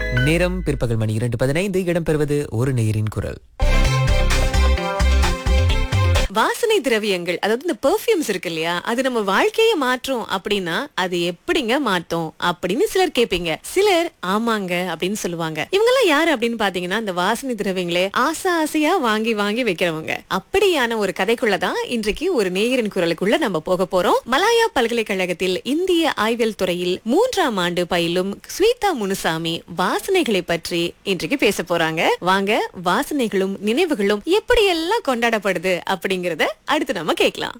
நேரம் பிற்பகல் மணி இரண்டு பதினைந்து இடம்பெறுவது ஒரு நேரின் குரல் வாசனை திரவியங்கள் அதாவது இந்த பெர்ஃப்யூம்ஸ் இருக்கு இல்லையா அது நம்ம வாழ்க்கையை மாற்றும் அப்படின்னா அது எப்படிங்க மாற்றும் அப்படின்னு சிலர் கேட்பீங்க சிலர் ஆமாங்க அப்படின்னு சொல்லுவாங்க இவங்க எல்லாம் யாரு அப்படின்னு பாத்தீங்கன்னா இந்த வாசனை திரவியங்களே ஆசை ஆசையா வாங்கி வாங்கி வைக்கிறவங்க அப்படியான ஒரு கதைக்குள்ளதான் இன்றைக்கு ஒரு நேயரின் குரலுக்குள்ள நம்ம போக போறோம் மலாயா பல்கலைக்கழகத்தில் இந்திய ஆய்வியல் துறையில் மூன்றாம் ஆண்டு பயிலும் ஸ்வீதா முனுசாமி வாசனைகளை பற்றி இன்றைக்கு பேச போறாங்க வாங்க வாசனைகளும் நினைவுகளும் எப்படியெல்லாம் கொண்டாடப்படுது அப்படிங்கறத அடுத்து நம்ம கேட்கலாம்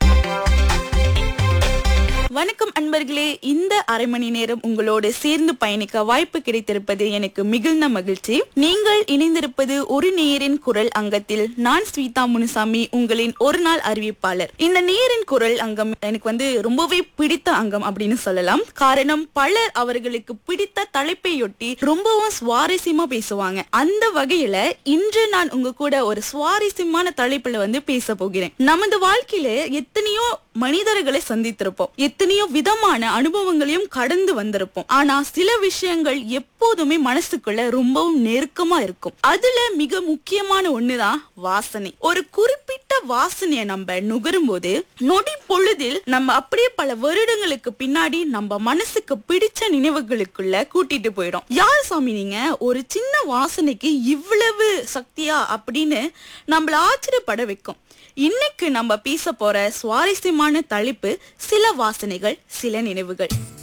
வணக்கம் அன்பர்களே இந்த அரை மணி நேரம் உங்களோடு சேர்ந்து பயணிக்க வாய்ப்பு கிடைத்திருப்பது எனக்கு மிகுந்த மகிழ்ச்சி நீங்கள் இணைந்திருப்பது ஒரு நேரின் குரல் அங்கத்தில் நான் ஸ்வீதா முனுசாமி உங்களின் ஒரு நாள் அறிவிப்பாளர் இந்த நேரின் குரல் அங்கம் எனக்கு வந்து ரொம்பவே பிடித்த அங்கம் அப்படின்னு சொல்லலாம் காரணம் பலர் அவர்களுக்கு பிடித்த தலைப்பையொட்டி ரொம்பவும் சுவாரஸ்யமா பேசுவாங்க அந்த வகையில இன்று நான் உங்க கூட ஒரு சுவாரஸ்யமான தலைப்புல வந்து பேச போகிறேன் நமது வாழ்க்கையில எத்தனையோ மனிதர்களை சந்தித்திருப்போம் எத்தனையோ விதமான அனுபவங்களையும் கடந்து வந்திருப்போம் ஆனா சில விஷயங்கள் எப்போதுமே மனசுக்குள்ள ரொம்பவும் நெருக்கமா இருக்கும் அதுல மிக முக்கியமான ஒண்ணுதான் வாசனை ஒரு குறிப்பிட்ட வாசனையை நம்ம நுகரும் போது நொடி பொழுதில் நம்ம அப்படியே பல வருடங்களுக்கு பின்னாடி நம்ம மனசுக்கு பிடிச்ச நினைவுகளுக்குள்ள கூட்டிட்டு போயிடும் யார் சாமி நீங்க ஒரு சின்ன வாசனைக்கு இவ்வளவு சக்தியா அப்படின்னு நம்மள ஆச்சரியப்பட வைக்கும் இன்னைக்கு நம்ம பேச போற சுவாரஸ்யமான தலைப்பு சில வாசனைகள் சில நினைவுகள்